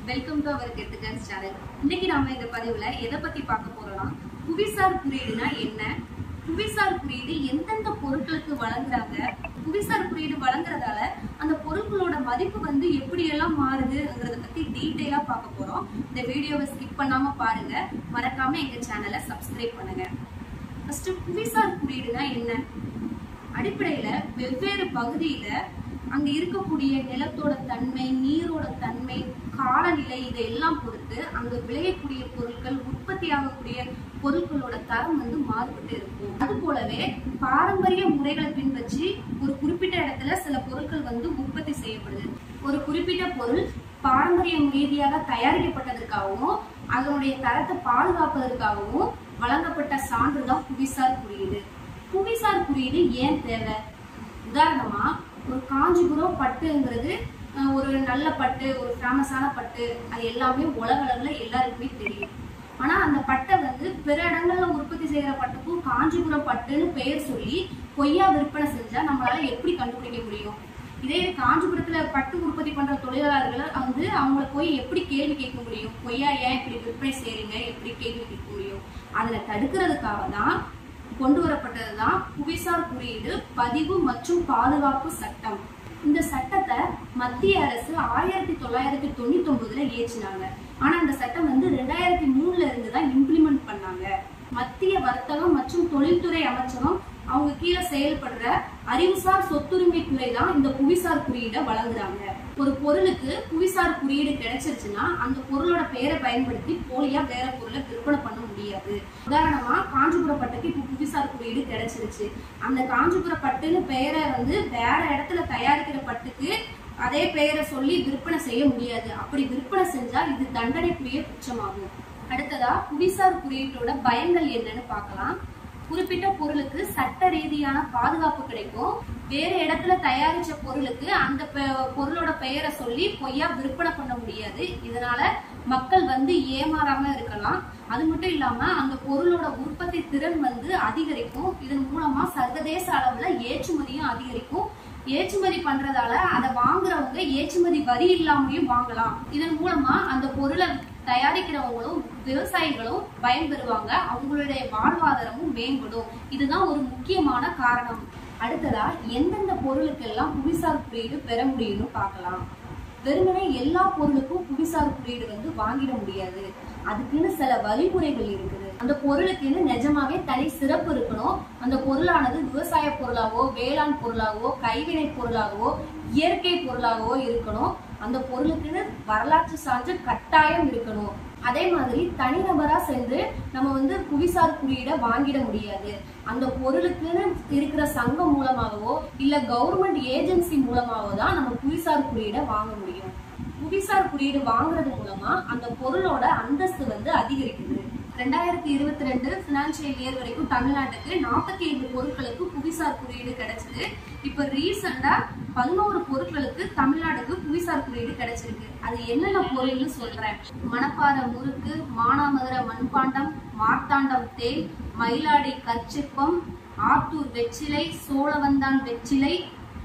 welcome to our கெத்துகன்ஸ் channel இன்னைக்கு நாம இந்த பதிவுல எதை பத்தி பார்க்க போறோம்னா புவிசார் குறியீடுனா என்ன புவிசார் குறியீடு எந்தெந்த பொருட்களுக்கு வழங்குறாங்க புவிசார் குறியீடு வழங்குறதால அந்த பொருட்களோட மதிப்பு வந்து எப்படி எல்லாம் மாறுதுங்கிறத பத்தி டீட்டெயிலா பார்க்க போறோம் இந்த வீடியோவை ஸ்கிப் பண்ணாம பாருங்க மறக்காம எங்க சேனலை சப்ஸ்கிரைப் பண்ணுங்க ஃபர்ஸ்ட் புவிசார் குறியீடுனா என்ன அடிப்படையில வெவ்வேறு பகுதியில அங்க இருக்கக்கூடிய நிலத்தோட தன்மை நீரோட தன்மை காலநிலை இதையெல்லாம் பொறுத்து அங்க விளையக்கூடிய பொருட்கள் உற்பத்தி ஆகக்கூடிய பொருட்களோட தரம் வந்து மாறுபட்டு இருக்கும் அது போலவே பாரம்பரிய முறைகளை பின்பற்றி ஒரு குறிப்பிட்ட இடத்துல சில பொருட்கள் வந்து உற்பத்தி செய்யப்படுது ஒரு குறிப்பிட்ட பொருள் பாரம்பரியம் ரீதியாக தயாரிக்கப்பட்டதற்காகவும் அதனுடைய தரத்தை பாதுகாப்பதற்காகவும் வழங்கப்பட்ட சான்றுதான் புவிசார் குறியீடு புவிசார் குறியீடு ஏன் தேவை உதாரணமா ஒரு காஞ்சிபுரம் பட்டுங்கிறது அஹ், ஒரு நல்ல பட்டு ஒரு ஃபேமஸான பட்டு அது எல்லாமே உலக அளவுல எல்லாருக்குமே தெரியும் ஆனா அந்த பட்டை வந்து பிற இடங்கள்ல உற்பத்தி செய்யற பட்டுக்கும் காஞ்சிபுரம் பட்டுன்னு பெயர் சொல்லி பொய்யா விற்பனை செஞ்சா நம்மளால எப்படி கண்டுபிடிக்க முடியும் இதே காஞ்சிபுரத்துல பட்டு உற்பத்தி பண்ற தொழிலாளர்களை வந்து அவங்கள போய் எப்படி கேள்வி கேட்க முடியும் பொய்யா ஏன் இப்படி விற்பனை செய்றீங்க எப்படி கேள்வி கேட்க முடியும் அதுல தடுக்கிறதுக்காக தான் கொண்டு வரப்பட்டதுதான் புவிசார் குறியீடு பதிவு மற்றும் பாதுகாப்பு சட்டம் இந்த சட்டத்தை மத்திய அரசு ஆயிரத்தி தொள்ளாயிரத்தி தொண்ணூத்தி ஒன்பதுல இயற்றினாங்க ஆனா அந்த சட்டம் வந்து ரெண்டாயிரத்தி மூணுல இருந்து தான் இம்ப்ளிமெண்ட் பண்ணாங்க மத்திய வர்த்தகம் மற்றும் தொழில்துறை அமைச்சகம் அவங்க கீழே செயல்படுற அறிவுசார் சொத்துரிமை துறை தான் இந்த புவிசார் குறியீடை வழங்குறாங்க ஒரு பொருளுக்கு புவிசார் குறியீடு கிடைச்சிருச்சுன்னா அந்த பொருளோட பெயரை பயன்படுத்தி போலியா வேற பொருளை விற்பனை பண்ண முடியாது உதாரணமா காஞ்சிபுரம் பட்டுக்கு இப்போ புவிசார் குறியீடு கிடைச்சிருச்சு அந்த காஞ்சிபுரம் பட்டுன்னு பெயரை வந்து வேற இடத்துல தயாரிக்கிற பட்டுக்கு அதே பெயரை சொல்லி விற்பனை செய்ய முடியாது அப்படி விற்பனை செஞ்சா இது தண்டனைக்குரிய குற்றமாகும் அடுத்ததா புவிசார் குறியீட்டோட பயங்கள் என்னன்னு பார்க்கலாம் குறிப்பிட்ட பொருளுக்கு சட்ட ரீதியான பாதுகாப்பு கிடைக்கும் வேற இடத்துல தயாரிச்ச பொருளுக்கு அந்த பெ- பொருளோட பெயரை சொல்லி பொய்யா விற்பனை பண்ண முடியாது இதனால மக்கள் வந்து ஏமாறாம இருக்கலாம் அது மட்டும் இல்லாம அந்த பொருளோட உற்பத்தி திறன் வந்து அதிகரிக்கும் இதன் மூலமா சர்வதேச அளவுல ஏற்றுமதியும் அதிகரிக்கும் ஏற்றுமதி பண்றதால அதை வாங்குறவங்க ஏற்றுமதி வரி இல்லாமையும் வாங்கலாம் இதன் மூலமா அந்த பொருளை தயாரிக்கிறவங்களும் விவசாயிகளும் பயன்பெறுவாங்க அவங்களுடைய வாழ்வாதாரமும் மேம்படும் இதுதான் ஒரு முக்கியமான காரணம் அடுத்ததா எந்தெந்த பொருளுக்கெல்லாம் புவிசார் குறியீடு பெற முடியும்னு பார்க்கலாம் வெறுமனே எல்லா பொருளுக்கும் புவிசார் குறியீடு வந்து வாங்கிட முடியாது அதுக்குன்னு சில வழிமுறைகள் இருக்குது அந்த பொருளுக்குன்னு நிஜமாவே தனி சிறப்பு இருக்கணும் அந்த பொருளானது விவசாய பொருளாகவோ வேளாண் பொருளாகவோ கைவினை பொருளாகவோ இயற்கை பொருளாகவோ இருக்கணும் அந்த பொருளுக்குன்னு வரலாற்று சான்று கட்டாயம் இருக்கணும் அதே மாதிரி தனிநபரா சென்று நம்ம வந்து புவிசார் குறியீடை வாங்கிட முடியாது அந்த பொருளுக்குன்னு இருக்கிற சங்கம் மூலமாகவோ இல்ல கவர்மெண்ட் ஏஜென்சி மூலமாகவோ தான் நம்ம புவிசார் குறியீடை வாங்க முடியும் புவிசார் குறியீடு வாங்குறது மூலமா அந்த பொருளோட அந்தஸ்து வந்து அதிகரிக்குது ரெண்டாயிரத்தி இருபத்தி ரெண்டு பினான்சியல் இயர் வரைக்கும் தமிழ்நாட்டுக்கு நாற்பத்தி ஐந்து பொருட்களுக்கு புவிசார் குறியீடு கிடைச்சது இப்ப ரீசெண்டா பதினோரு பொருட்களுக்கு தமிழ்நாடுக்கு புவிசார் குறியீடு கிடைச்சிருக்கு அது என்னென்ன பொருள்னு சொல்றேன் மணப்பாறை முறுக்கு மானாமதுரை மண்பாண்டம் மார்த்தாண்டம் தேன் மயிலாடி கற்சிப்பம் ஆத்தூர் வெற்றிலை சோழவந்தான் வெற்றிலை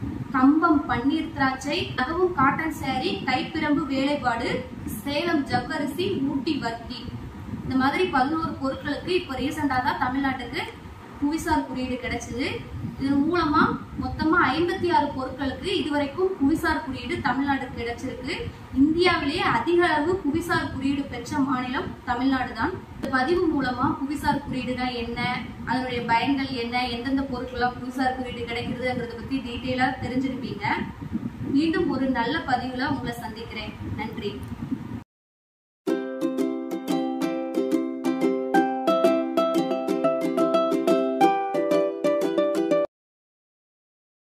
கம்பம் பன்னீர் திராட்சை அதுவும் காட்டன் சேரீ கைப்பிரம்பு வேலைப்பாடு சேலம் ஜவ்வரிசி ஊட்டி வர்த்தி இந்த மாதிரி பதினோரு பொருட்களுக்கு இப்போ ரீசெண்டாக தான் தமிழ்நாட்டுக்கு புவிசார் குறியீடு கிடைச்சது இதன் மூலமா மொத்தமா ஐம்பத்தி ஆறு பொருட்களுக்கு இதுவரைக்கும் புவிசார் குறியீடு தமிழ்நாட்டுக்கு கிடைச்சிருக்கு இந்தியாவிலேயே அதிக அளவு புவிசார் குறியீடு பெற்ற மாநிலம் தமிழ்நாடு தான் இந்த பதிவு மூலமா புவிசார் குறியீடுனா என்ன அதனுடைய பயன்கள் என்ன எந்தெந்த பொருட்கள்லாம் புவிசார் குறியீடு கிடைக்கிறதுங்கிறத பத்தி டீட்டெயிலா தெரிஞ்சிருப்பீங்க மீண்டும் ஒரு நல்ல பதிவுல உங்களை சந்திக்கிறேன் நன்றி